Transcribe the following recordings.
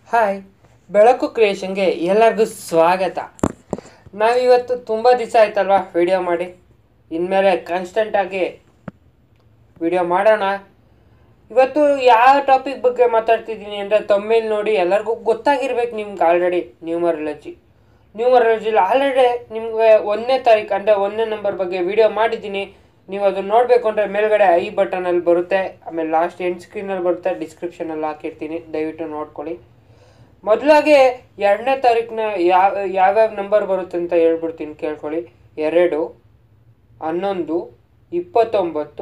hi ಬೆಳಕು ಕ್ರಿಯೇಷನ್ಗೆ ಎಲ್ಲರಿಗೂ ಸ್ವಾಗತ ನಾವಿವತ್ತು ತುಂಬ ದಿವಸ ಆಯ್ತಲ್ವಾ ವಿಡಿಯೋ ಮಾಡಿ ಇನ್ಮೇಲೆ ಕಾನ್ಸ್ಟೆಂಟಾಗಿ ವಿಡಿಯೋ ಮಾಡೋಣ ಇವತ್ತು ಯಾವ ಟಾಪಿಕ್ ಬಗ್ಗೆ ಮಾತಾಡ್ತಿದ್ದೀನಿ ಅಂದರೆ ತಮ್ಮೇಲ್ ನೋಡಿ ಎಲ್ಲರಿಗೂ ಗೊತ್ತಾಗಿರ್ಬೇಕು ನಿಮ್ಗೆ ಆಲ್ರೆಡಿ ನ್ಯೂಮರಾಲಜಿ ನ್ಯೂಮರಾಲಜಿಲಿ ಆಲ್ರೆಡಿ ನಿಮಗೆ ಒಂದನೇ ತಾರೀಕು ಅಂದರೆ ಒಂದನೇ ನಂಬರ್ ಬಗ್ಗೆ ವಿಡಿಯೋ ಮಾಡಿದ್ದೀನಿ ನೀವು ಅದನ್ನ ನೋಡಬೇಕು ಅಂದರೆ ಮೇಲ್ಗಡೆ ಐ ಬಟನಲ್ಲಿ ಬರುತ್ತೆ ಆಮೇಲೆ ಲಾಸ್ಟ್ ಎಂಡ್ ಸ್ಕ್ರೀನಲ್ಲಿ ಬರುತ್ತೆ ಡಿಸ್ಕ್ರಿಪ್ಷನಲ್ಲಿ ಹಾಕಿರ್ತೀನಿ ದಯವಿಟ್ಟು ನೋಡ್ಕೊಳ್ಳಿ ಮೊದಲಾಗೆ ಎರಡನೇ ತಾರೀಕಿನ ಯಾವ ಯಾವ್ಯಾವ ನಂಬರ್ ಬರುತ್ತೆ ಅಂತ ಹೇಳ್ಬಿಡ್ತೀನಿ ಕೇಳ್ಕೊಳ್ಳಿ ಎರಡು ಹನ್ನೊಂದು ಇಪ್ಪತ್ತೊಂಬತ್ತು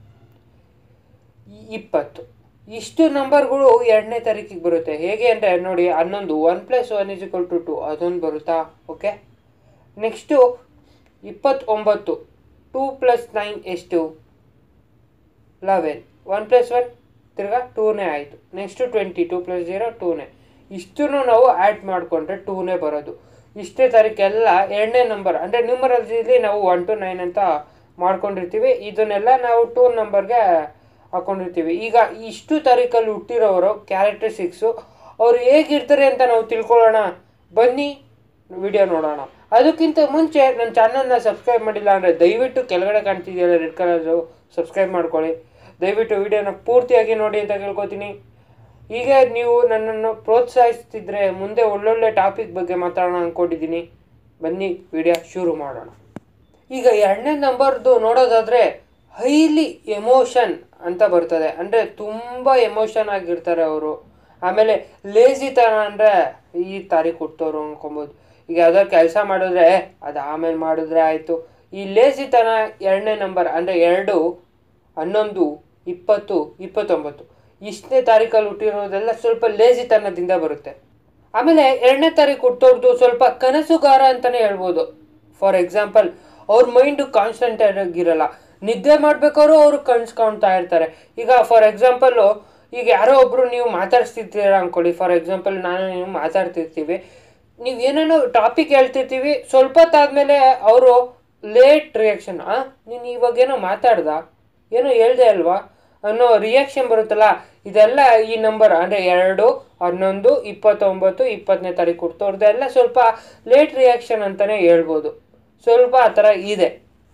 ಇ- ಇಪ್ಪತ್ತು ಇಷ್ಟು ನಂಬರ್ಗಳು ಎರಡನೇ ತಾರೀಕಿಗೆ ಬರುತ್ತೆ ಹೇಗೆ ಅಂದರೆ ನೋಡಿ ಹನ್ನೊಂದು one plus one is equal to two ಅದೊಂದು ಬರುತ್ತಾ ಓಕೆ ನೆಕ್ಸ್ಟು ಇಪ್ಪತ್ತೊಂಬತ್ತು ಟೂ ಪ್ಲಸ್ ನೈನ್ ಎಷ್ಟು ಲೆವೆನ್ ಒನ್ ಪ್ಲಸ್ ಒನ್ ತಿರ್ಗಾ ಟೂನೇ ಆಯಿತು next twenty two plus zero ಟೂನೇ ಇಷ್ಟೂ ನಾವು ಆ್ಯಡ್ ಮಾಡಿಕೊಂಡ್ರೆ ಟೂನೇ ಬರೋದು ಇಷ್ಟೇ ತಾರೀಕೆಲ್ಲ ಎರಡನೇ ನಂಬರ್ ಅಂದರೆ ನ್ಯೂಮರಾಲಜಿಲಿ ನಾವು ಒನ್ ಟು ನೈನ್ ಅಂತ ಮಾಡ್ಕೊಂಡಿರ್ತೀವಿ ಇದನ್ನೆಲ್ಲ ನಾವು ಟೂ ನಂಬರ್ಗೆ ಹಾಕೊಂಡಿರ್ತೀವಿ ಈಗ ಇಷ್ಟು ತಾರೀಕಲ್ಲಿ ಹುಟ್ಟಿರೋರು ಕ್ಯಾರೆಕ್ಟರಿಸ್ಟಿಕ್ಸು ಅವ್ರು ಹೇಗಿರ್ತಾರೆ ಅಂತ ನಾವು ತಿಳ್ಕೊಳ್ಳೋಣ ಬನ್ನಿ ವಿಡಿಯೋ ನೋಡೋಣ ಅದಕ್ಕಿಂತ ಮುಂಚೆ ನನ್ನ ಚಾನಲ್ನ ಸಬ್ಸ್ಕ್ರೈಬ್ ಮಾಡಿಲ್ಲ ಅಂದರೆ ದಯವಿಟ್ಟು ಕೆಳಗಡೆ ಕಾಣ್ತಿದೆಯಲ್ಲ ರೆಡ್ ಕಲರ್ದು ಸಬ್ಸ್ಕ್ರೈಬ್ ಮಾಡ್ಕೊಳ್ಳಿ ದಯವಿಟ್ಟು ವಿಡಿಯೋನ ಪೂರ್ತಿಯಾಗಿ ನೋಡಿ ಅಂತ ಕೇಳ್ಕೊತೀನಿ ಈಗ ನೀವು ನನ್ನನ್ನು ಪ್ರೋತ್ಸಾಹಿಸ್ತಿದ್ರೆ ಮುಂದೆ ಒಳ್ಳೊಳ್ಳೆ ಟಾಪಿಕ್ ಬಗ್ಗೆ ಮಾತಾಡೋಣ ಅಂದ್ಕೊಂಡಿದ್ದೀನಿ ಬನ್ನಿ ವಿಡಿಯೋ ಶುರು ಮಾಡೋಣ ಈಗ ಎರಡನೇ ನಂಬರ್ದು ನೋಡೋದಾದರೆ ಹೈಲಿ ಎಮೋಷನ್ ಅಂತ ಬರ್ತದೆ ಅಂದರೆ ತುಂಬ ಎಮೋಷನ್ ಆಗಿರ್ತಾರೆ ಅವರು ಆಮೇಲೆ ಲೇಜಿತನ ಅಂದರೆ ಈ ತಾರೀಕು ಹುಟ್ಟೋರು ಅನ್ಕೊಬೋದು ಈಗ ಯಾವ್ದಾದ್ರು ಕೆಲಸ ಮಾಡಿದ್ರೆ ಅದು ಆಮೇಲೆ ಮಾಡಿದ್ರೆ ಆಯಿತು ಈ ಲೇಜಿತನ ಎರಡನೇ ನಂಬರ್ ಅಂದರೆ ಎರಡು ಹನ್ನೊಂದು ಇಪ್ಪತ್ತು ಇಪ್ಪತ್ತೊಂಬತ್ತು ಇಷ್ಟನೇ ತಾರೀಕಲ್ಲಿ ಹುಟ್ಟಿರೋದೆಲ್ಲ ಸ್ವಲ್ಪ ಲೇಜಿತನದಿಂದ ಬರುತ್ತೆ ಆಮೇಲೆ ಎರಡನೇ ತಾರೀಕು ಹುಟ್ಟೋರ್ದು ಸ್ವಲ್ಪ ಕನಸುಗಾರ ಅಂತಲೇ ಹೇಳ್ಬೋದು ಫಾರ್ ಎಕ್ಸಾಂಪಲ್ ಅವ್ರ ಮೈಂಡು ಕಾನ್ಸ್ಟೆಂಟ್ ಆಗಿರಲ್ಲ ನಿದ್ದೆ ಮಾಡ್ಬೇಕಾದ್ರೂ ಅವರು ಕನ್ಸು ಕಾಣ್ತಾ ಇರ್ತಾರೆ ಈಗ ಫಾರ್ ಎಕ್ಸಾಂಪಲ್ಲು ಈಗ ಯಾರೋ ಒಬ್ರು ನೀವು ಮಾತಾಡ್ಸ್ತಿರ್ತೀರ ಅನ್ಕೊಳ್ಳಿ ಫಾರ್ ಎಕ್ಸಾಂಪಲ್ ನಾನು ನೀವು ಮಾತಾಡ್ತಿರ್ತೀವಿ ನೀವು ಏನೇನೋ ಟಾಪಿಕ್ ಹೇಳ್ತಿರ್ತೀವಿ ಸ್ವಲ್ಪ ಹೊತ್ತಾದ್ಮೇಲೆ ಅವರು ಲೇಟ್ ರಿಯಾಕ್ಷನ್ ಆ ನೀನು ಇವಾಗೇನೋ ಮಾತಾಡ್ದ ಏನೋ ಹೇಳ್ದೆ ಅಲ್ವಾ ಅನ್ನೋ ರಿಯಾಕ್ಷನ್ ಬರುತ್ತಲ್ಲ ಇದೆಲ್ಲ ಈ ನಂಬರ್ ಅಂದರೆ ಎರಡು ಹನ್ನೊಂದು ಇಪ್ಪತ್ತೊಂಬತ್ತು ಇಪ್ಪತ್ತನೇ ತಾರೀಕು ಹುಡ್ತೋರ್ದೆಲ್ಲ ಸ್ವಲ್ಪ ಲೇಟ್ ರಿಯಾಕ್ಷನ್ ಅಂತಲೇ ಹೇಳ್ಬೋದು ಸ್ವಲ್ಪ ಆ ಥರ ಇದೆ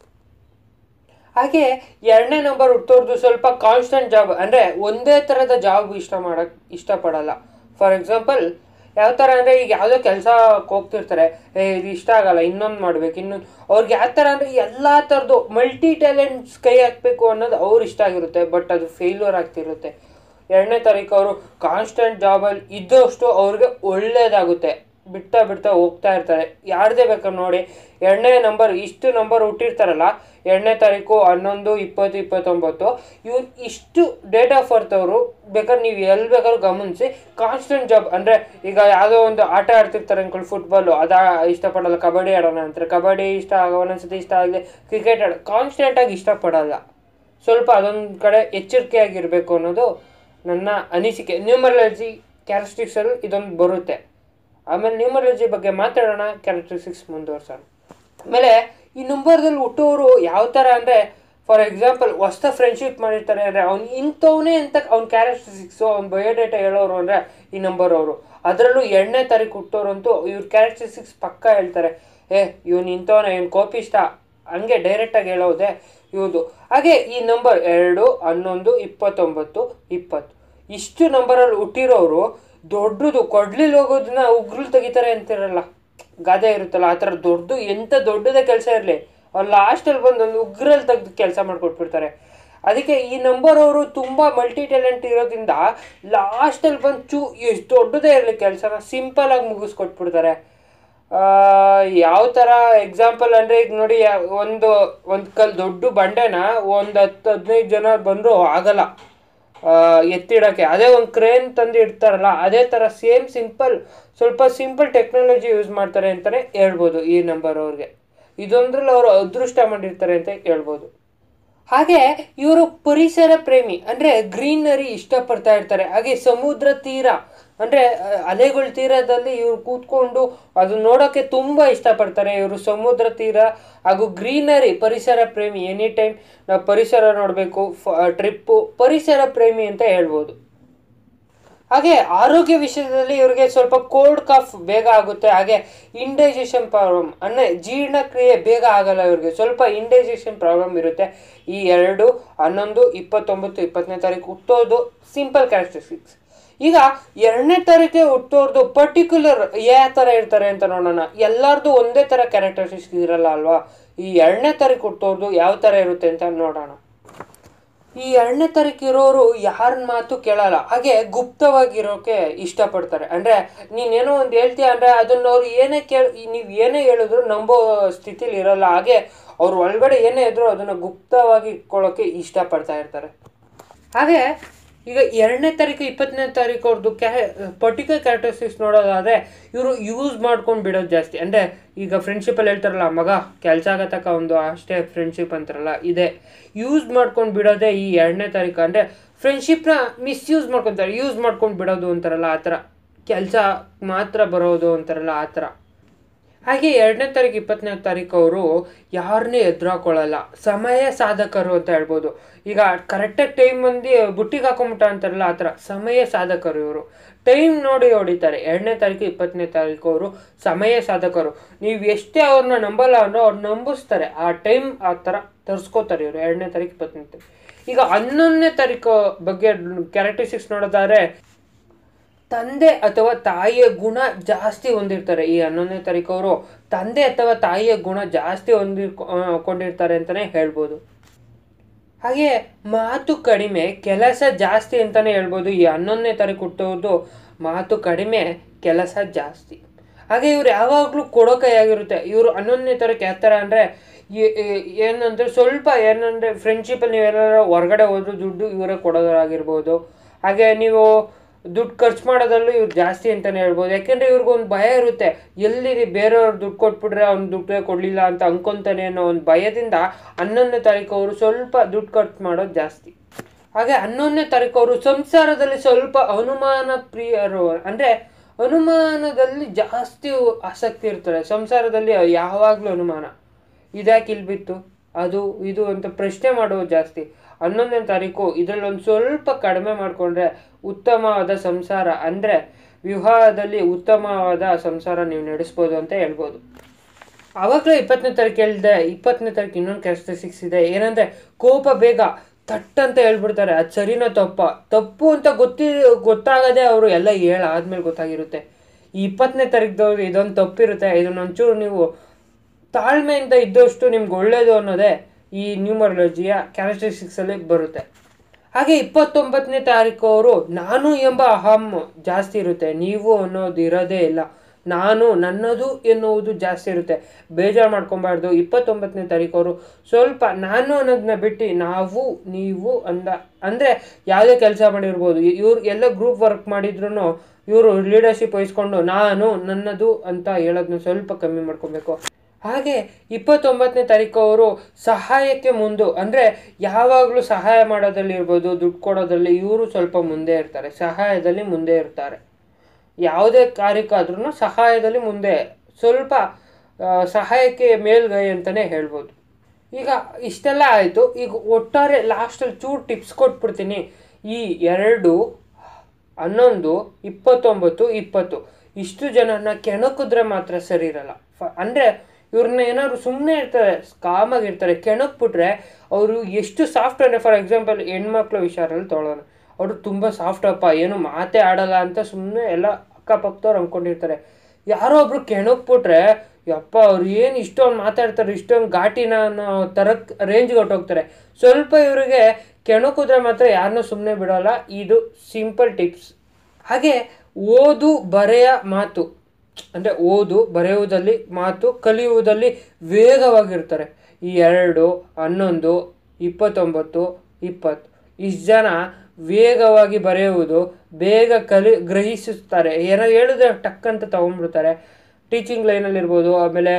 ಹಾಗೆ ಎರಡನೇ ನಂಬರ್ ಹುಟ್ಟೋರ್ದು ಸ್ವಲ್ಪ ಕಾನ್ಸ್ಟೆಂಟ್ ಜಾಬ್ ಅಂದರೆ ಒಂದೇ ಥರದ ಜಾಬ್ ಇಷ್ಟ ಮಾಡಕ್ಕೆ ಇಷ್ಟಪಡಲ್ಲ ಫಾರ್ ಎಕ್ಸಾಂಪಲ್ ಯಾವ ಥರ ಅಂದರೆ ಈಗ ಯಾವುದೋ ಕೆಲಸ ಹೋಗ್ತಿರ್ತಾರೆ ಏ ಇದು ಇಷ್ಟ ಆಗಲ್ಲ ಇನ್ನೊಂದು ಮಾಡ್ಬೇಕು ಇನ್ನೊಂದು ಅವ್ರಿಗೆ ಯಾವ ಥರ ಅಂದರೆ ಎಲ್ಲ ಥರದ್ದು ಮಲ್ಟಿ ಟ್ಯಾಲೆಂಟ್ಸ್ ಕೈ ಹಾಕಬೇಕು ಅನ್ನೋದು ಅವ್ರು ಇಷ್ಟ ಆಗಿರುತ್ತೆ ಬಟ್ ಅದು ಫೇಲ್ಯೂರ್ ಆಗ್ತಿರುತ್ತೆ ಎರಡನೇ ತಾರೀಕು ಅವರು ಕಾನ್ಸ್ಟೆಂಟ್ ಜಾಬಲ್ಲಿ ಇದ್ದಷ್ಟು ಅವ್ರಿಗೆ ಒಳ್ಳೇದಾಗುತ್ತೆ ಬಿಡ್ತಾ ಬಿಡ್ತಾ ಹೋಗ್ತಾ ಇರ್ತಾರೆ ಯಾರ್ದೇ ಬೇಕಾದ್ರೆ ನೋಡಿ ಎರಡನೇ ನಂಬರ್ ಇಷ್ಟು ನಂಬರ್ ಹುಟ್ಟಿರ್ತಾರಲ್ಲ ಎರಡನೇ ತಾರೀಕು ಹನ್ನೊಂದು ಇಪ್ಪತ್ತು ಇಪ್ಪತ್ತೊಂಬತ್ತು ಇವ್ರು ಇಷ್ಟು ಡೇಟ್ ಆಫ್ ಬರ್ತ್ ಅವರು ಬೇಕಾದ್ರೆ ನೀವು ಎಲ್ಲಿ ಬೇಕಾದ್ರೂ ಗಮನಿಸಿ ಕಾನ್ಸ್ಟೆಂಟ್ ಜಾಬ್ ಅಂದರೆ ಈಗ ಯಾವುದೋ ಒಂದು ಆಟ ಆಡ್ತಿರ್ತಾರೆ ಅನ್ಕೊಳ್ಳಿ ಫುಟ್ಬಾಲು ಅದಾ ಇಷ್ಟಪಡಲ್ಲ ಕಬಡ್ಡಿ ಆಡೋಣ ಅಂತಾರೆ ಕಬಡ್ಡಿ ಇಷ್ಟ ಆಗ ಒಂದೊಂದ್ಸತಿ ಇಷ್ಟ ಆಗಲಿ ಕ್ರಿಕೆಟ್ ಆಡ ಕಾನ್ಸ್ಟೆಂಟಾಗಿ ಇಷ್ಟಪಡಲ್ಲ ಸ್ವಲ್ಪ ಅದೊಂದು ಕಡೆ ಎಚ್ಚರಿಕೆಯಾಗಿರಬೇಕು ಅನ್ನೋದು ನನ್ನ ಅನಿಸಿಕೆ ನ್ಯೂಮರಾಲಜಿ ಕ್ಯಾರೆಕ್ಟರಿಸ್ಟಿಕ್ಸಲ್ಲಿ ಇದೊಂದು ಬರುತ್ತೆ ಆಮೇಲೆ ನ್ಯೂಮರಾಲಜಿ ಬಗ್ಗೆ ಮಾತಾಡೋಣ ಕ್ಯಾರೆಕ್ಟರಿಸ್ಟಿಕ್ಸ್ ಮುಂದುವರ್ಸೋಣ ಆಮೇಲೆ ಈ ನಂಬರ್ದಲ್ಲಿ ಹುಟ್ಟೋರು ಯಾವ ಥರ ಅಂದರೆ ಫಾರ್ ಎಕ್ಸಾಂಪಲ್ ಹೊಸ್ತ ಫ್ರೆಂಡ್ಶಿಪ್ ಮಾಡಿರ್ತಾರೆ ಅಂದರೆ ಅವ್ನು ಇಂಥವನೇ ಅಂತ ಅವ್ನ ಕ್ಯಾರೆಕ್ಟರಿಸ್ಟಿಕ್ಸು ಅವ್ನ ಬಯೋಡೇಟಾ ಹೇಳೋರು ಅಂದರೆ ಈ ನಂಬರ್ ಅವರು ಅದರಲ್ಲೂ ಎರಡನೇ ತಾರೀಕು ಹುಟ್ಟೋರಂತೂ ಇವ್ರ ಕ್ಯಾರೆಕ್ಟರಿಸ್ಟಿಕ್ಸ್ ಪಕ್ಕ ಹೇಳ್ತಾರೆ ಏ ಇವನು ಇಂಥವನೇ ಇವನು ಕೋಪಿಷ್ಟ ಹಂಗೆ ಡೈರೆಕ್ಟಾಗಿ ಹೇಳೋದೆ ಇವ್ದು ಹಾಗೆ ಈ ನಂಬರ್ ಎರಡು ಹನ್ನೊಂದು ಇಪ್ಪತ್ತೊಂಬತ್ತು ಇಪ್ಪತ್ತು ಇಷ್ಟು ನಂಬರಲ್ಲಿ ಹುಟ್ಟಿರೋರು ದೊಡ್ಡದು ಕೊಡ್ಲಿಲ್ ಹೋಗೋದನ್ನ ಉಗ್ರಲ್ ತೆಗಿತಾರೆ ಅಂತಿರಲ್ಲ ಗಾದೆ ಇರುತ್ತಲ್ಲ ಆ ಥರ ದೊಡ್ಡದು ಎಂಥ ದೊಡ್ಡದೇ ಕೆಲಸ ಇರಲಿ ಅವ್ರು ಲಾಸ್ಟಲ್ಲಿ ಬಂದು ಒಂದು ಉಗ್ರಲ್ಲಿ ತೆಗೆದು ಕೆಲಸ ಮಾಡಿಕೊಟ್ಬಿಡ್ತಾರೆ ಅದಕ್ಕೆ ಈ ನಂಬರ್ ಅವರು ತುಂಬ ಮಲ್ಟಿ ಟ್ಯಾಲೆಂಟ್ ಇರೋದ್ರಿಂದ ಲಾಸ್ಟಲ್ಲಿ ಬಂದು ಚೂ ಎಷ್ಟು ದೊಡ್ಡದೇ ಇರಲಿ ಕೆಲಸನ ಸಿಂಪಲಾಗಿ ಮುಗಿಸ್ಕೊಟ್ಬಿಡ್ತಾರೆ ಯಾವ ಥರ ಎಕ್ಸಾಂಪಲ್ ಅಂದರೆ ಈಗ ನೋಡಿ ಯಾ- ಒಂದು ಒಂದು ಕಲ್ ದೊಡ್ಡ ಬಂಡೆನ ಒಂದು ಹತ್ತು ಹದಿನೈದು ಜನ ಬಂದರೂ ಆಗಲ್ಲ ಆ, ಎತ್ತಿಡೋಕ್ಕೆ ಅದೇ ಒಂದು ಕ್ರೇನ್ ತಂದು ಇಡ್ತಾರಲ್ಲ ಅದೇ ಥರ ಸೇಮ್ ಸಿಂಪಲ್ ಸ್ವಲ್ಪ ಸಿಂಪಲ್ ಟೆಕ್ನಾಲಜಿ ಯೂಸ್ ಮಾಡ್ತಾರೆ ಅಂತಲೇ ಹೇಳ್ಬೋದು ಈ ನಂಬರ್ ಅವ್ರಿಗೆ ಇದೊಂದ್ರಲ್ಲಿ ಅವರು ಅದೃಷ್ಟ ಮಾಡಿರ್ತಾರೆ ಅಂತ ಹೇಳ್ಬೋದು ಹಾಗೆ ಇವರು ಪರಿಸರ ಪ್ರೇಮಿ ಅಂದರೆ ಗ್ರೀನರಿ ಇಷ್ಟಪಡ್ತಾ ಇರ್ತಾರೆ ಹಾಗೆ ಸಮುದ್ರ ತೀರ ಅಂದರೆ ಅಲೆಗಳ ತೀರದಲ್ಲಿ ಇವರು ಕೂತ್ಕೊಂಡು ಅದು ನೋಡೋಕ್ಕೆ ತುಂಬ ಇಷ್ಟಪಡ್ತಾರೆ ಇವರು ಸಮುದ್ರ ತೀರ ಹಾಗೂ ಗ್ರೀನರಿ ಪರಿಸರ ಪ್ರೇಮಿ ಎನಿ ಟೈಮ್ ನಾವು ಪರಿಸರ ನೋಡಬೇಕು ಟ್ರಿಪ್ಪು ಪರಿಸರ ಪ್ರೇಮಿ ಅಂತ ಹೇಳ್ಬೋದು ಹಾಗೆ ಆರೋಗ್ಯ ವಿಷಯದಲ್ಲಿ ಇವ್ರಿಗೆ ಸ್ವಲ್ಪ ಕೋಲ್ಡ್ ಕಾಫ್ ಬೇಗ ಆಗುತ್ತೆ ಹಾಗೆ ಇಂಡೈಜೆಷನ್ ಪ್ರಾಬ್ಲಮ್ ಅಂದರೆ ಜೀರ್ಣಕ್ರಿಯೆ ಬೇಗ ಆಗಲ್ಲ ಇವ್ರಿಗೆ ಸ್ವಲ್ಪ ಇಂಡೈಜೆಷನ್ ಪ್ರಾಬ್ಲಮ್ ಇರುತ್ತೆ ಈ ಎರಡು ಹನ್ನೊಂದು ಇಪ್ಪತ್ತೊಂಬತ್ತು ಇಪ್ಪತ್ತನೇ ತಾರೀಕು ಹುಟ್ಟೋದು ಸಿಂಪಲ್ ಕ್ಯಾರೆಕ್ಟರಿಸ್ಟಿಕ್ಸ್ ಈಗ ಎರಡನೇ ತಾರೀಕೆ ಹುಟ್ಟೋರ್ದು ಪರ್ಟಿಕ್ಯುಲರ್ ಯಾವ ಥರ ಇರ್ತಾರೆ ಅಂತ ನೋಡೋಣ ಎಲ್ಲರದು ಒಂದೇ ಥರ ಕ್ಯಾರೆಕ್ಟರಿಸ್ಟಿಕ್ಸ್ ಇರಲ್ಲ ಅಲ್ವಾ ಈ ಎರಡನೇ ತಾರೀಕು ಹುಟ್ಟೋರ್ದು ಯಾವ ಥರ ಇರುತ್ತೆ ಅಂತ ನೋಡೋಣ ಈ ಎರಡನೇ ತಾರೀಕು ಇರೋರು ಯಾರ ಮಾತು ಕೇಳಲ್ಲ ಹಾಗೆ ಗುಪ್ತವಾಗಿರೋಕೆ ಇಷ್ಟಪಡ್ತಾರೆ ಅಂದರೆ ನೀನೇನೋ ಒಂದು ಹೇಳ್ತೀಯ ಅಂದರೆ ಅದನ್ನ ಅವ್ರು ಏನೇ ಕೇಳ ನೀವು ಏನೇ ಹೇಳಿದ್ರು ನಂಬೋ ಸ್ಥಿತಿಲಿ ಇರಲ್ಲ ಹಾಗೆ ಅವ್ರು ಒಳಗಡೆ ಏನೇ ಇದ್ರು ಅದನ್ನು ಗುಪ್ತವಾಗಿ ಇಟ್ಕೊಳ್ಳೋಕೆ ಇಷ್ಟಪಡ್ತಾ ಇರ್ತಾರೆ ಹಾಗೆ ಈಗ ಎರಡನೇ ತಾರೀಕು ಇಪ್ಪತ್ತನೇ ತಾರೀಕು ಅವ್ರದ್ದು ಕ್ಯಾ ಪರ್ಟಿಕ್ಯುಲರ್ ಕ್ಯಾರೆಕ್ಟರಿಸ್ಟಿಕ್ಸ್ ನೋಡೋದಾದರೆ ಇವರು ಯೂಸ್ ಮಾಡ್ಕೊಂಡು ಬಿಡೋದು ಜಾಸ್ತಿ ಅಂದರೆ ಈಗ ಫ್ರೆಂಡ್ಶಿಪ್ಪಲ್ಲಿ ಹೇಳ್ತಾರಲ್ಲ ಮಗ ಕೆಲಸ ಆಗತಕ್ಕ ಒಂದು ಅಷ್ಟೇ ಫ್ರೆಂಡ್ಶಿಪ್ ಅಂತಾರಲ್ಲ ಇದೆ ಯೂಸ್ ಮಾಡ್ಕೊಂಡು ಬಿಡೋದೇ ಈ ಎರಡನೇ ತಾರೀಕು ಅಂದರೆ ಫ್ರೆಂಡ್ಶಿಪ್ನ ಮಿಸ್ಯೂಸ್ ಮಾಡ್ಕೊತಾರೆ ಯೂಸ್ ಮಾಡ್ಕೊಂಡು ಬಿಡೋದು ಅಂತಾರಲ್ಲ ಆ ಥರ ಕೆಲಸ ಮಾತ್ರ ಬರೋದು ಅಂತಾರಲ್ಲ ಆ ಥರ ಹಾಗೆ ಎರಡನೇ ತಾರೀಕು ಇಪ್ಪತ್ತನೇ ತಾರೀಕು ಅವರು ಯಾರನ್ನೇ ಎದುರಾಕೊಳ್ಳಲ್ಲ ಸಮಯ ಸಾಧಕರು ಅಂತ ಹೇಳ್ಬೋದು ಈಗ ಕರೆಕ್ಟಾಗಿ ಟೈಮ್ ಬಂದು ಬುಟ್ಟಿಗೆ ಹಾಕೊಂಬಿಟ್ಟ ಅಂತಾರಲ್ಲ ಆ ಥರ ಸಮಯ ಸಾಧಕರು ಇವರು ಟೈಮ್ ನೋಡಿ ಹೊಡಿತಾರೆ ಎರಡನೇ ತಾರೀಕು ಇಪ್ಪತ್ತನೇ ತಾರೀಕು ಅವರು ಸಮಯ ಸಾಧಕರು ನೀವು ಎಷ್ಟೇ ಅವ್ರನ್ನ ನಂಬಲ್ಲ ಅನ್ನೋ ಅವ್ರು ನಂಬಿಸ್ತಾರೆ ಆ ಟೈಮ್ ಆ ಥರ ತರಿಸ್ಕೋತಾರೆ ಇವರು ಎರಡನೇ ತಾರೀಕು ಇಪ್ಪತ್ತನೇ ತಾರೀಕು ಈಗ ಹನ್ನೊಂದನೇ ತಾರೀಕು ಬಗ್ಗೆ ಕ್ಯಾರೆಕ್ಟರಿಸ್ಟಿಕ್ಸ್ ನೋಡೋದಾದ್ರೆ ತಂದೆ ಅಥವಾ ತಾಯಿಯ ಗುಣ ಜಾಸ್ತಿ ಹೊಂದಿರ್ತಾರೆ ಈ ಹನ್ನೊಂದನೇ ತಾರೀಕು ಅವರು ತಂದೆ ಅಥವಾ ತಾಯಿಯ ಗುಣ ಜಾಸ್ತಿ ಹೊಂದಿ ಕೊಂಡಿರ್ತಾರೆ ಅಂತಲೇ ಹೇಳ್ಬೋದು ಹಾಗೆ ಮಾತು ಕಡಿಮೆ ಕೆಲಸ ಜಾಸ್ತಿ ಅಂತಲೇ ಹೇಳ್ಬೋದು ಈ ಹನ್ನೊಂದನೇ ತಾರೀಕು ಹುಟ್ಟೋದು ಮಾತು ಕಡಿಮೆ ಕೆಲಸ ಜಾಸ್ತಿ ಹಾಗೆ ಇವ್ರು ಯಾವಾಗಲೂ ಕೊಡೋ ಕೈಯಾಗಿರುತ್ತೆ ಇವರು ಹನ್ನೊಂದನೇ ತಾರೀಕು ಯಾವ ಥರ ಅಂದರೆ ಏನಂದರೆ ಸ್ವಲ್ಪ ಏನಂದರೆ ಫ್ರೆಂಡ್ಶಿಪ್ಪಲ್ಲಿ ನೀವೆಲ್ಲ ಹೊರಗಡೆ ಹೋದ್ರು ದುಡ್ಡು ಇವರೇ ಕೊಡೋದಾಗಿರ್ಬೋದು ಹಾಗೆ ನೀವು ದುಡ್ಡು ಖರ್ಚು ಮಾಡೋದಲ್ಲೂ ಇವ್ರು ಜಾಸ್ತಿ ಅಂತಲೇ ಹೇಳ್ಬೋದು ಯಾಕೆಂದರೆ ಇವ್ರಿಗೊಂದು ಭಯ ಇರುತ್ತೆ ಎಲ್ಲಿ ಬೇರೆಯವ್ರು ದುಡ್ಡು ಕೊಟ್ಬಿಟ್ರೆ ಅವ್ನು ದುಡ್ಡೇ ಕೊಡಲಿಲ್ಲ ಅಂತ ಅನ್ಕೊತಾನೆ ಅನ್ನೋ ಒಂದು ಭಯದಿಂದ ಹನ್ನೊಂದನೇ ತಾರೀಕು ಅವರು ಸ್ವಲ್ಪ ದುಡ್ಡು ಖರ್ಚು ಮಾಡೋದು ಜಾಸ್ತಿ ಹಾಗೆ ಹನ್ನೊಂದನೇ ತಾರೀಕು ಅವರು ಸಂಸಾರದಲ್ಲಿ ಸ್ವಲ್ಪ ಅನುಮಾನ ಪ್ರಿಯರು ಅಂದರೆ ಅನುಮಾನದಲ್ಲಿ ಜಾಸ್ತಿ ಆಸಕ್ತಿ ಇರ್ತಾರೆ ಸಂಸಾರದಲ್ಲಿ ಯಾವಾಗಲೂ ಅನುಮಾನ ಇದ್ಯಾಕೆ ಇಲ್ಲಿ ಬಿತ್ತು ಅದು ಇದು ಅಂತ ಪ್ರಶ್ನೆ ಮಾಡೋದು ಜಾಸ್ತಿ ಹನ್ನೊಂದನೇ ತಾರೀಕು ಇದರಲ್ಲಿ ಒಂದು ಸ್ವಲ್ಪ ಕಡಿಮೆ ಮಾಡಿಕೊಂಡ್ರೆ ಉತ್ತಮವಾದ ಸಂಸಾರ ಅಂದರೆ ವಿವಾಹದಲ್ಲಿ ಉತ್ತಮವಾದ ಸಂಸಾರ ನೀವು ನಡೆಸ್ಬೋದು ಅಂತ ಹೇಳ್ಬೋದು ಆವಾಗಲೇ ಇಪ್ಪತ್ತನೇ ತಾರೀಕು ಹೇಳಿದೆ ಇಪ್ಪತ್ತನೇ ತಾರೀಕು ಇನ್ನೊಂದು ಕ್ಯಾರೆಕ್ಟರಿಸ್ಟಿಕ್ಸ್ ಇದೆ ಏನಂದರೆ ಕೋಪ ಬೇಗ ತಟ್ ಅಂತ ಹೇಳ್ಬಿಡ್ತಾರೆ ಅದು ಸರಿನೋ ತಪ್ಪ ತಪ್ಪು ಅಂತ ಗೊತ್ತಿ ಗೊತ್ತಾಗದೆ ಅವರು ಎಲ್ಲ ಹೇಳಾದ್ಮೇಲೆ ಗೊತ್ತಾಗಿರುತ್ತೆ ಈ ಇಪ್ಪತ್ತನೇ ತಾರೀಕ್ದವ್ರು ಇದೊಂದು ತಪ್ಪಿರುತ್ತೆ ಇದನ್ನ ಒಂಚೂರು ನೀವು ತಾಳ್ಮೆಯಿಂದ ಇದ್ದಷ್ಟು ನಿಮ್ಗೆ ಒಳ್ಳೇದು ಅನ್ನೋದೇ ಈ ನ್ಯೂಮರಾಲಜಿಯ ಕ್ಯಾರೆಕ್ಟರಿಸ್ಟಿಕ್ಸಲ್ಲಿ ಬರುತ್ತೆ ಹಾಗೆ ಇಪ್ಪತ್ತೊಂಬತ್ತನೇ ತಾರೀಕು ಅವರು ನಾನು ಎಂಬ ಅಹಂ ಜಾಸ್ತಿ ಇರುತ್ತೆ ನೀವು ಅನ್ನೋದು ಇರೋದೇ ಇಲ್ಲ ನಾನು ನನ್ನದು ಎನ್ನುವುದು ಜಾಸ್ತಿ ಇರುತ್ತೆ ಬೇಜಾರು ಮಾಡ್ಕೊಬಾರ್ದು ಇಪ್ಪತ್ತೊಂಬತ್ತನೇ ತಾರೀಕು ಅವರು ಸ್ವಲ್ಪ ನಾನು ಅನ್ನೋದನ್ನ ಬಿಟ್ಟು ನಾವು ನೀವು ಅಂದ ಅಂದರೆ ಯಾವುದೇ ಕೆಲಸ ಮಾಡಿರ್ಬೋದು ಇವ್ರು ಎಲ್ಲ ಗ್ರೂಪ್ ವರ್ಕ್ ಮಾಡಿದ್ರು ಇವರು ಲೀಡರ್ಶಿಪ್ ವಹಿಸ್ಕೊಂಡು ನಾನು ನನ್ನದು ಅಂತ ಹೇಳೋದನ್ನ ಸ್ವಲ್ಪ ಕಮ್ಮಿ ಮಾಡ್ಕೊಬೇಕು ಹಾಗೆ ಇಪ್ಪತ್ತೊಂಬತ್ತನೇ ತಾರೀಕು ಅವರು ಸಹಾಯಕ್ಕೆ ಮುಂದು ಅಂದರೆ ಯಾವಾಗಲೂ ಸಹಾಯ ಮಾಡೋದ್ರಲ್ಲಿ ಇರ್ಬೋದು ದುಡ್ಡು ಕೊಡೋದ್ರಲ್ಲಿ ಇವರು ಸ್ವಲ್ಪ ಮುಂದೆ ಇರ್ತಾರೆ ಸಹಾಯದಲ್ಲಿ ಮುಂದೆ ಇರ್ತಾರೆ ಯಾವುದೇ ಕಾರ್ಯಕ್ಕಾದ್ರೂ ಸಹಾಯದಲ್ಲಿ ಮುಂದೆ ಸ್ವಲ್ಪ ಸಹಾಯಕ್ಕೆ ಮೇಲ್ಗೈ ಅಂತಲೇ ಹೇಳ್ಬೋದು ಈಗ ಇಷ್ಟೆಲ್ಲ ಆಯಿತು ಈಗ ಒಟ್ಟಾರೆ ಲಾಸ್ಟಲ್ಲಿ ಚೂರು ಟಿಪ್ಸ್ ಕೊಟ್ಬಿಡ್ತೀನಿ ಈ ಎರಡು ಹನ್ನೊಂದು ಇಪ್ಪತ್ತೊಂಬತ್ತು ಇಪ್ಪತ್ತು ಇಷ್ಟು ಜನನ ಕೆಣಕಿದ್ರೆ ಮಾತ್ರ ಸರಿ ಇರಲ್ಲ ಫ ಅಂದರೆ ಇವ್ರನ್ನ ಏನಾದ್ರು ಸುಮ್ಮನೆ ಇರ್ತಾರೆ ಕಾಮಾಗಿರ್ತಾರೆ ಕೆಣಕ್ಬಿಟ್ರೆ ಅವರು ಎಷ್ಟು ಸಾಫ್ಟ್ ಅಂದರೆ ಫಾರ್ ಎಕ್ಸಾಂಪಲ್ ಹೆಣ್ಮಕ್ಳ ವಿಚಾರಲ್ಲಿ ತೊಗೊಳೋಣ ಅವರು ತುಂಬ ಸಾಫ್ಟ್ ಅಪ್ಪ ಏನು ಮಾತೇ ಆಡಲ್ಲ ಅಂತ ಸುಮ್ಮನೆ ಎಲ್ಲ ಅಕ್ಕಪಕ್ಕದವ್ರು ಅಂದ್ಕೊಂಡಿರ್ತಾರೆ ಯಾರೋ ಒಬ್ರು ಕೆಣಕ್ಬಿಟ್ರೆ ಯಪ್ಪ ಅವ್ರು ಏನು ಇಷ್ಟೊಂದು ಮಾತಾಡ್ತಾರೆ ಇಷ್ಟೊಂದು ಘಾಟಿನ ಅನ್ನೋ ಥರಕ್ಕೆ ರೇಂಜ್ಗೆ ಹೊಟ್ಟೋಗ್ತಾರೆ ಸ್ವಲ್ಪ ಇವರಿಗೆ ಕೆಣಕಿದ್ರೆ ಮಾತ್ರ ಯಾರನ್ನೂ ಸುಮ್ಮನೆ ಬಿಡೋಲ್ಲ ಇದು ಸಿಂಪಲ್ ಟಿಪ್ಸ್ ಹಾಗೆ ಓದು ಬರೆಯ ಮಾತು ಅಂದರೆ ಓದು ಬರೆಯುವುದಲ್ಲಿ ಮಾತು ಕಲಿಯುವುದಲ್ಲಿ ವೇಗವಾಗಿರ್ತಾರೆ ಈ ಎರಡು ಹನ್ನೊಂದು ಇಪ್ಪತ್ತೊಂಬತ್ತು ಇಪ್ಪತ್ತು ಇಷ್ಟು ಜನ ವೇಗವಾಗಿ ಬರೆಯುವುದು ಬೇಗ ಕಲಿ ಗ್ರಹಿಸುತ್ತಾರೆ ಏನೋ ಹೇಳಿದ್ರೆ ಟಕ್ ಅಂತ ತೊಗೊಂಡ್ಬಿಡ್ತಾರೆ ಟೀಚಿಂಗ್ ಲೈನಲ್ಲಿರ್ಬೋದು ಆಮೇಲೆ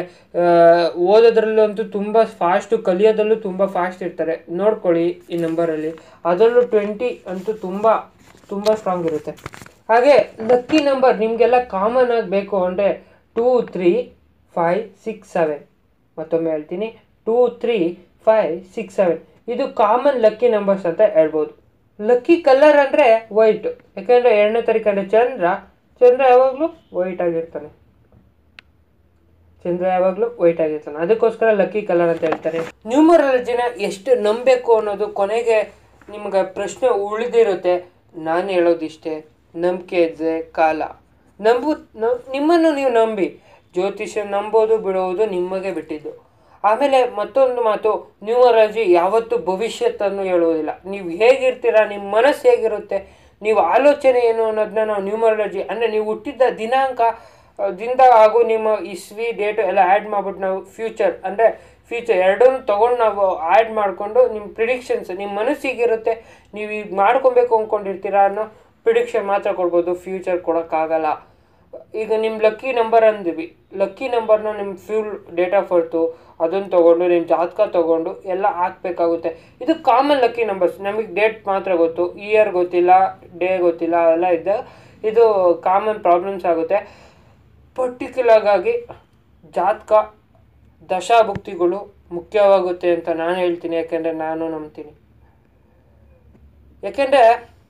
ಓದೋದ್ರಲ್ಲಂತೂ ತುಂಬ ಫಾಸ್ಟು ಕಲಿಯೋದಲ್ಲೂ ತುಂಬ ಫಾಸ್ಟ್ ಇರ್ತಾರೆ ನೋಡ್ಕೊಳ್ಳಿ ಈ ನಂಬರಲ್ಲಿ ಅದರಲ್ಲೂ ಟ್ವೆಂಟಿ ಅಂತೂ ತುಂಬ ತುಂಬ ಸ್ಟ್ರಾಂಗ್ ಇರುತ್ತೆ ಹಾಗೆ ಲಕ್ಕಿ ನಂಬರ್ ನಿಮಗೆಲ್ಲ ಕಾಮನ್ ಆಗಿ ಬೇಕು ಅಂದರೆ two three five six seven ಮತ್ತೊಮ್ಮೆ ಹೇಳ್ತೀನಿ two three five six seven ಇದು ಕಾಮನ್ ಲಕ್ಕಿ ನಂಬರ್ಸ್ ಅಂತ ಹೇಳ್ಬೋದು ಲಕ್ಕಿ ಕಲರ್ ಅಂದರೆ ವೈಟ್ ಯಾಕೆಂದರೆ ಎರಡನೇ ತಾರೀಕು ಅಂದರೆ ಚಂದ್ರ ಚಂದ್ರ ಯಾವಾಗಲೂ ವೈಟ್ ಆಗಿರ್ತಾನೆ ಚಂದ್ರ ಯಾವಾಗಲೂ ವೈಟ್ ಆಗಿರ್ತಾನೆ ಅದಕ್ಕೋಸ್ಕರ ಲಕ್ಕಿ ಕಲರ್ ಅಂತ ಹೇಳ್ತಾರೆ ನ್ಯೂಮರಾಲಜಿನ ಎಷ್ಟು ನಂಬಬೇಕು ಅನ್ನೋದು ಕೊನೆಗೆ ನಿಮ್ಗೆ ಪ್ರಶ್ನೆ ಉಳಿದಿರುತ್ತೆ ನಾನು ಹೇಳೋದಿಷ್ಟೇ ನಂಬಿಕೆ ಇದ್ದರೆ ಕಾಲ ನಂಬು ನ- ನಿಮ್ಮನ್ನು ನೀವು ನಂಬಿ ಜ್ಯೋತಿಷ್ಯ ನಂಬೋದು ಬಿಡುವುದು ನಿಮಗೆ ಬಿಟ್ಟಿದ್ದು ಆಮೇಲೆ ಮತ್ತೊಂದು ಮಾತು ನ್ಯೂಮರಾಲಜಿ ಯಾವತ್ತೂ ಭವಿಷ್ಯತ್ತನ್ನು ಹೇಳುವುದಿಲ್ಲ ನೀವು ಹೇಗಿರ್ತೀರಾ ನಿಮ್ಮ ಮನಸ್ಸು ಹೇಗಿರುತ್ತೆ ನೀವು ಆಲೋಚನೆ ಏನು ಅನ್ನೋದನ್ನ ನಾವು ನ್ಯೂಮರಾಲಜಿ ಅಂದರೆ ನೀವು ಹುಟ್ಟಿದ್ದ ದಿನಾಂಕ ಆ, ದಿಂದ ಹಾಗೂ ನಿಮ್ಮ ಇಸ್ವಿ ಡೇಟು ಎಲ್ಲ ಆ್ಯಡ್ ಮಾಡ್ಬಿಟ್ಟು ನಾವು ಫ್ಯೂಚರ್ ಅಂದರೆ ಫ್ಯೂಚರ್ ಎರಡನ್ನೂ ತೊಗೊಂಡು ನಾವು ಆ್ಯಡ್ ಮಾಡಿಕೊಂಡು ನಿಮ್ಮ ಪ್ರಿಡಿಕ್ಷನ್ಸ್ ನಿಮ್ಮ ಮನಸ್ಸಿಗಿರುತ್ತೆ ನೀವು ಈಗ ಮಾಡ್ಕೊಬೇಕು ಅಂದ್ಕೊಂಡಿರ್ತೀರಾ ಅನ್ನೋ ಪ್ರಿಡಿಕ್ಷನ್ ಮಾತ್ರ ಕೊಡ್ಬೋದು ಫ್ಯೂಚರ್ ಕೊಡೋಕ್ಕಾಗಲ್ಲ ಈಗ ನಿಮ್ಮ ಲಕ್ಕಿ ನಂಬರ್ ಅಂದಿವಿ ಲಕ್ಕಿ ನಂಬರ್ನ ನಿಮ್ಮ ಫ್ಯೂಲ್ ಡೇಟ್ ಆಫ್ ಬರ್ತು ಅದನ್ನು ತೊಗೊಂಡು ನಿಮ್ಮ ಜಾತಕ ತೊಗೊಂಡು ಎಲ್ಲ ಹಾಕ್ಬೇಕಾಗುತ್ತೆ ಇದು ಕಾಮನ್ ಲಕ್ಕಿ ನಂಬರ್ಸ್ ನಮಗೆ ಡೇಟ್ ಮಾತ್ರ ಗೊತ್ತು ಇಯರ್ ಗೊತ್ತಿಲ್ಲ ಡೇ ಗೊತ್ತಿಲ್ಲ ಅವೆಲ್ಲ ಇದ್ದಾಗ ಇದು ಕಾಮನ್ ಪ್ರಾಬ್ಲಮ್ಸ್ ಆಗುತ್ತೆ ಪರ್ಟಿಕ್ಯುಲರ್ ಆಗಿ ಜಾತಕ ದಶಾಭುಕ್ತಿಗಳು ಮುಖ್ಯವಾಗುತ್ತೆ ಅಂತ ನಾನು ಹೇಳ್ತೀನಿ ಯಾಕೆಂದರೆ ನಾನು ನಂಬ್ತೀನಿ ಯಾಕೆಂದರೆ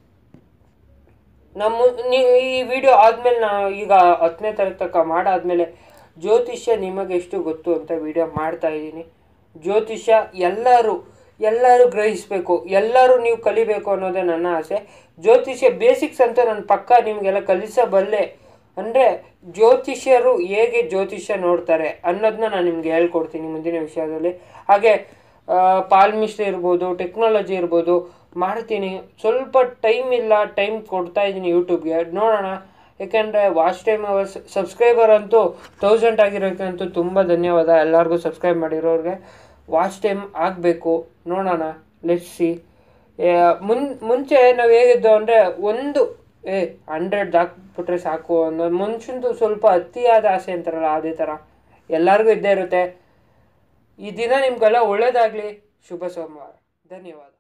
ನಮ್ಮ ನೀವು ಈ ವಿಡಿಯೋ ಆದಮೇಲೆ ನಾ ಈಗ ಹತ್ತನೇ ತಾರೀಕು ತನಕ ಮಾಡಾದ್ಮೇಲೆ ಜ್ಯೋತಿಷ್ಯ ನಿಮಗೆ ಎಷ್ಟು ಗೊತ್ತು ಅಂತ ವಿಡಿಯೋ ಮಾಡ್ತಾ ಇದ್ದೀನಿ ಜ್ಯೋತಿಷ್ಯ ಎಲ್ಲರೂ ಎಲ್ಲರೂ ಗ್ರಹಿಸಬೇಕು ಎಲ್ಲರೂ ನೀವು ಕಲಿಬೇಕು ಅನ್ನೋದೇ ನನ್ನ ಆಸೆ ಜ್ಯೋತಿಷ್ಯ ಬೇಸಿಕ್ಸ್ ಅಂತ ನಾನು ಪಕ್ಕ ನಿಮಗೆಲ್ಲ ಕಲಿಸಬಲ್ಲೆ ಅಂದರೆ ಜ್ಯೋತಿಷ್ಯರು ಹೇಗೆ ಜ್ಯೋತಿಷ್ಯ ನೋಡ್ತಾರೆ ಅನ್ನೋದನ್ನ ನಾನು ನಿಮ್ಗೆ ಹೇಳ್ಕೊಡ್ತೀನಿ ಮುಂದಿನ ವಿಷಯದಲ್ಲಿ ಹಾಗೆ ಪಾಲ್ಮಿಸ್ಟ್ ಇರ್ಬೋದು ಟೆಕ್ನಾಲಜಿ ಇರ್ಬೋದು ಮಾಡ್ತೀನಿ ಸ್ವಲ್ಪ ಟೈಮ್ ಇಲ್ಲ ಟೈಮ್ ಕೊಡ್ತಾ ಇದ್ದೀನಿ ಯೂಟ್ಯೂಬ್ಗೆ ನೋಡೋಣ ಯಾಕೆಂದರೆ ವಾಚ್ ಟೈಮ್ ಅವರ್ಸ್ ಸಬ್ಸ್ಕ್ರೈಬರ್ ಅಂತೂ ತೌಸಂಡ್ ಆಗಿರೋಕ್ಕಂತೂ ತುಂಬ ಧನ್ಯವಾದ ಎಲ್ಲರಿಗೂ ಸಬ್ಸ್ಕ್ರೈಬ್ ಮಾಡಿರೋರಿಗೆ ವಾಚ್ ಟೈಮ್ ಆಗಬೇಕು ನೋಡೋಣ ಲೆಟ್ಸ್ ಸಿ ಮುನ್ ಮುಂಚೆ ನಾವು ಹೇಗಿದ್ದು ಅಂದರೆ ಒಂದು ಏ ಹಂಡ್ರೆಡ್ ಹಾಕ್ಬಿಟ್ರೆ ಸಾಕು ಅನ್ನೋ ಮನುಷ್ಯಂದು ಸ್ವಲ್ಪ ಅತಿಯಾದ ಆಸೆ ಅಂತಾರಲ್ಲ ಅದೇ ಥರ ಎಲ್ಲರಿಗೂ ಇದ್ದೇ ಇರುತ್ತೆ ಈ ದಿನ ನಿಮ್ಗೆಲ್ಲ ಒಳ್ಳೇದಾಗಲಿ ಶುಭ ಸೋಮವಾರ ಧನ್ಯವಾದ